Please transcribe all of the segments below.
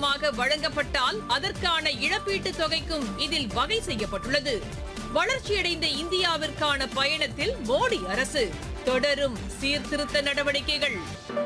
காரணமாக வழங்கப்பட்டால் அதற்கான இழப்பீட்டுத் தொகைக்கும் இதில் வகை செய்யப்பட்டுள்ளது வளர்ச்சியடைந்த இந்தியாவிற்கான பயணத்தில் மோடி அரசு தொடரும் சீர்திருத்த நடவடிக்கைகள்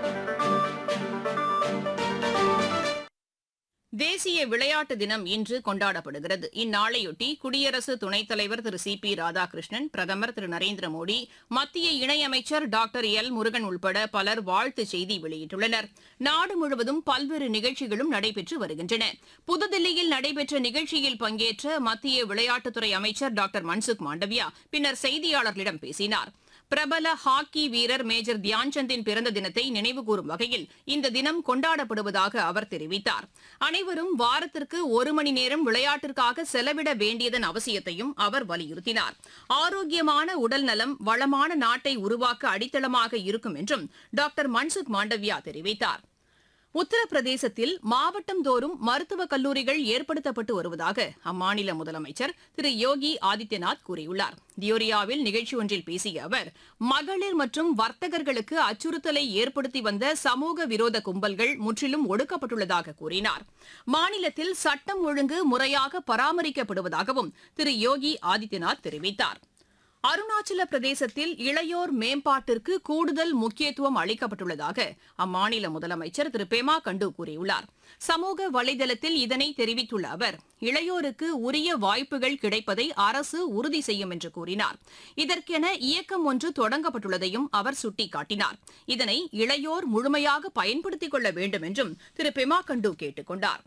தேசிய விளையாட்டு தினம் இன்று கொண்டாடப்படுகிறது இந்நாளையொட்டி குடியரசு துணைத் தலைவர் திரு சி பி ராதாகிருஷ்ணன் பிரதமர் திரு நரேந்திர மோடி மத்திய இணையமைச்சர் டாக்டர் எல் முருகன் உள்பட பலர் வாழ்த்துச் செய்தி வெளியிட்டுள்ளனர் நாடு முழுவதும் பல்வேறு நிகழ்ச்சிகளும் நடைபெற்று வருகின்றன புதுதில்லியில் நடைபெற்ற நிகழ்ச்சியில் பங்கேற்ற மத்திய விளையாட்டுத்துறை அமைச்சர் டாக்டர் மன்சுக் மாண்டவியா பின்னர் செய்தியாளர்களிடம் பேசினார் பிரபல ஹாக்கி வீரர் மேஜர் தியான்சந்தின் பிறந்த தினத்தை நினைவுகூரும் வகையில் இந்த தினம் கொண்டாடப்படுவதாக அவர் தெரிவித்தார் அனைவரும் வாரத்திற்கு ஒரு மணி நேரம் விளையாட்டிற்காக செலவிட வேண்டியதன் அவசியத்தையும் அவர் வலியுறுத்தினார் ஆரோக்கியமான உடல் நலம் வளமான நாட்டை உருவாக்க அடித்தளமாக இருக்கும் என்றும் டாக்டர் மன்சுக் மாண்டவியா தெரிவித்தார் உத்தரப்பிரதேசத்தில் மாவட்டம் தோறும் மருத்துவக் கல்லூரிகள் ஏற்படுத்தப்பட்டு வருவதாக அம்மாநில முதலமைச்சர் திரு யோகி ஆதித்யநாத் கூறியுள்ளார் தியோரியாவில் நிகழ்ச்சி ஒன்றில் பேசிய அவர் மகளிர் மற்றும் வர்த்தகர்களுக்கு அச்சுறுத்தலை ஏற்படுத்தி வந்த சமூக விரோத கும்பல்கள் முற்றிலும் ஒடுக்கப்பட்டுள்ளதாக கூறினார் மாநிலத்தில் சட்டம் ஒழுங்கு முறையாக பராமரிக்கப்படுவதாகவும் திரு யோகி ஆதித்யநாத் தெரிவித்தார் அருணாச்சல பிரதேசத்தில் இளையோர் மேம்பாட்டிற்கு கூடுதல் முக்கியத்துவம் அளிக்கப்பட்டுள்ளதாக அம்மாநில முதலமைச்சர் திரு பெமா கண்டு கூறியுள்ளார் சமூக வலைதளத்தில் இதனை தெரிவித்துள்ள அவர் இளையோருக்கு உரிய வாய்ப்புகள் கிடைப்பதை அரசு உறுதி செய்யும் என்று கூறினார் இதற்கென இயக்கம் ஒன்று தொடங்கப்பட்டுள்ளதையும் அவர் சுட்டிக்காட்டினார் இதனை இளையோர் முழுமையாக பயன்படுத்திக் கொள்ள வேண்டும் என்றும் திரு பெமா கண்டு கேட்டுக் கொண்டார்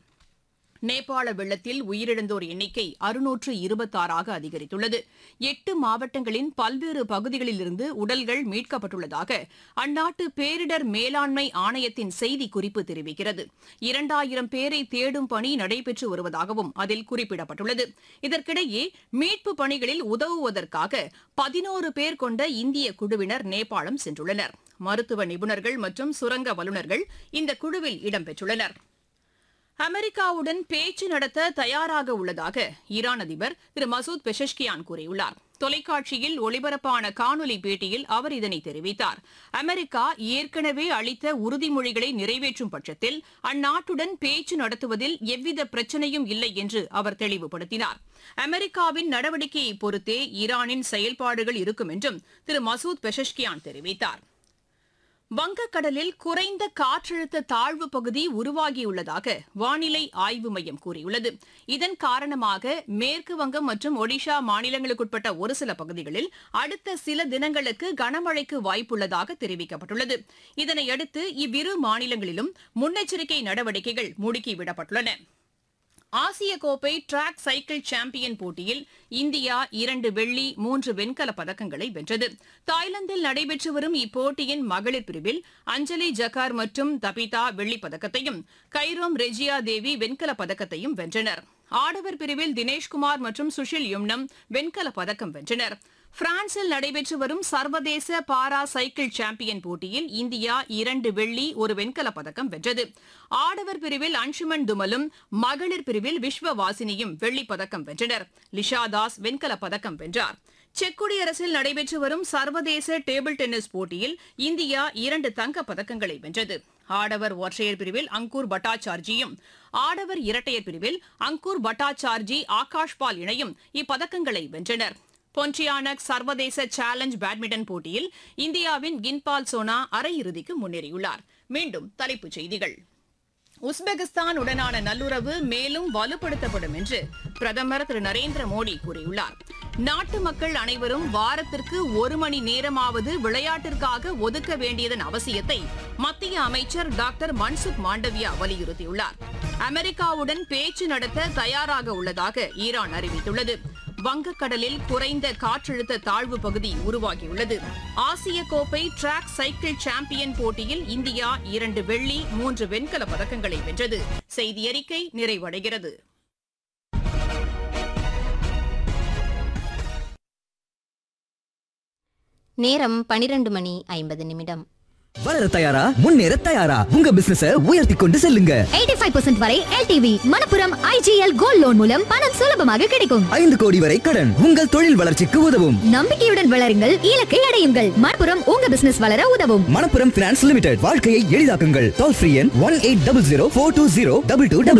நேபாள வெள்ளத்தில் உயிரிழந்தோர் எண்ணிக்கை அறுநூற்று இருபத்தாறாக அதிகரித்துள்ளது எட்டு மாவட்டங்களின் பல்வேறு பகுதிகளிலிருந்து உடல்கள் மீட்கப்பட்டுள்ளதாக அந்நாட்டு பேரிடர் மேலாண்மை ஆணையத்தின் செய்திக்குறிப்பு தெரிவிக்கிறது இரண்டாயிரம் பேரை தேடும் பணி நடைபெற்று வருவதாகவும் அதில் குறிப்பிடப்பட்டுள்ளது இதற்கிடையே மீட்பு பணிகளில் உதவுவதற்காக பதினோரு பேர் கொண்ட இந்திய குழுவினர் நேபாளம் சென்றுள்ளனர் மருத்துவ நிபுணர்கள் மற்றும் சுரங்க வல்லுநர்கள் இந்த குழுவில் இடம்பெற்றுள்ளனர் அமெரிக்காவுடன் பேச்சு நடத்த தயாராக உள்ளதாக ஈரான் அதிபர் திரு மசூத் பெஷஷ்கியான் கூறியுள்ளார் தொலைக்காட்சியில் ஒளிபரப்பான காணொலி பேட்டியில் அவர் இதனை தெரிவித்தார் அமெரிக்கா ஏற்கனவே அளித்த உறுதிமொழிகளை நிறைவேற்றும் பட்சத்தில் அந்நாட்டுடன் பேச்சு நடத்துவதில் எவ்வித பிரச்சனையும் இல்லை என்று அவர் தெளிவுபடுத்தினார் அமெரிக்காவின் நடவடிக்கையை பொறுத்தே ஈரானின் செயல்பாடுகள் இருக்கும் என்றும் திரு மசூத் பெஷஷ்கியான் தெரிவித்தார் வங்கக்கடலில் குறைந்த காற்றழுத்த தாழ்வு பகுதி உருவாகியுள்ளதாக வானிலை ஆய்வு மையம் கூறியுள்ளது இதன் காரணமாக மேற்கு வங்கம் மற்றும் ஒடிஷா மாநிலங்களுக்குட்பட்ட ஒரு சில பகுதிகளில் அடுத்த சில தினங்களுக்கு கனமழைக்கு வாய்ப்புள்ளதாக தெரிவிக்கப்பட்டுள்ளது இதனையடுத்து இவ்விரு மாநிலங்களிலும் முன்னெச்சரிக்கை நடவடிக்கைகள் முடுக்கிவிடப்பட்டுள்ளன ஆசிய கோப்பை டிராக் சைக்கிள் சாம்பியன் போட்டியில் இந்தியா இரண்டு வெள்ளி மூன்று வெண்கலப் பதக்கங்களை வென்றது தாய்லாந்தில் நடைபெற்று வரும் இப்போட்டியின் மகளிர் பிரிவில் அஞ்சலி ஜக்கார் மற்றும் தபிதா வெள்ளிப் பதக்கத்தையும் கைரோம் ரெஜியா தேவி வெண்கலப் பதக்கத்தையும் வென்றனர் ஆடவர் பிரிவில் தினேஷ்குமார் மற்றும் சுஷில் யும்னம் வெண்கலப் பதக்கம் வென்றனர் பிரான்சில் நடைபெற்று வரும் சர்வதேச பாரா சைக்கிள் சாம்பியன் போட்டியில் இந்தியா இரண்டு வெள்ளி ஒரு வெண்கலப் பதக்கம் வென்றது ஆடவர் பிரிவில் அன்சுமன் துமலும் மகளிர் பிரிவில் விஸ்வ வாசினியும் வெள்ளிப் பதக்கம் வென்றனர் லிஷா தாஸ் வெண்கலப் பதக்கம் வென்றார் செக் குடியரசில் நடைபெற்று வரும் சர்வதேச டேபிள் டென்னிஸ் போட்டியில் இந்தியா இரண்டு தங்கப் பதக்கங்களை வென்றது ஆடவர் ஒற்றையர் பிரிவில் அங்கூர் பட்டாச்சார்ஜியும் ஆடவர் இரட்டையர் பிரிவில் அங்கூர் பட்டாச்சார்ஜி ஆகாஷ் பால் இணையும் இப்பதக்கங்களை வென்றனர் பொன்டியானக் சர்வதேச சேலஞ்ச் பேட்மிண்டன் போட்டியில் இந்தியாவின் கின்பால் சோனா அரையிறுதிக்கு முன்னேறியுள்ளார் மீண்டும் தலைப்புச் செய்திகள் உஸ்பெகிஸ்தான் உடனான நல்லுறவு மேலும் வலுப்படுத்தப்படும் என்று பிரதமர் திரு நரேந்திர மோடி கூறியுள்ளார் நாட்டு மக்கள் அனைவரும் வாரத்திற்கு ஒரு மணி நேரமாவது விளையாட்டிற்காக ஒதுக்க வேண்டியதன் அவசியத்தை மத்திய அமைச்சர் டாக்டர் மன்சுக் மாண்டவியா வலியுறுத்தியுள்ளார் அமெரிக்காவுடன் பேச்சு நடத்த தயாராக உள்ளதாக ஈரான் அறிவித்துள்ளது வங்கக்கடலில் குறைந்த காற்றழுத்த தாழ்வு பகுதி உருவாகியுள்ளது ஆசிய கோப்பை டிராக் சைக்கிள் சாம்பியன் போட்டியில் இந்தியா இரண்டு வெள்ளி மூன்று வெண்கல பதக்கங்களை வென்றது செய்தி அறிக்கை நிறைவடைகிறது நேரம் பனிரெண்டு மணி ஐம்பது நிமிடம் வளர தயாரா முன்னேற தயாரா உங்க பிசினஸ உயர்த்தி கொண்டு செல்லுங்க 85% வரை LTV Manappuram IGL gold loan மூலம் பணம் சுலபமாக கிடைக்கும் ஐந்து கோடி வரை கடன் உங்கள் தொழில் வளர்ச்சிக்கு உதவும் நம்பிக்கையுடன் வளருங்கள் இலக்கை அடையுங்கள் மணப்புரம் உங்க பிசினஸ் வளர உதவும் மணப்புரம் பினான்ஸ் லிமிடெட் வாழ்க்கையை எளிதாக்குங்கள் டோல் ஃப்ரீ எண் one eight double zero four two zero double two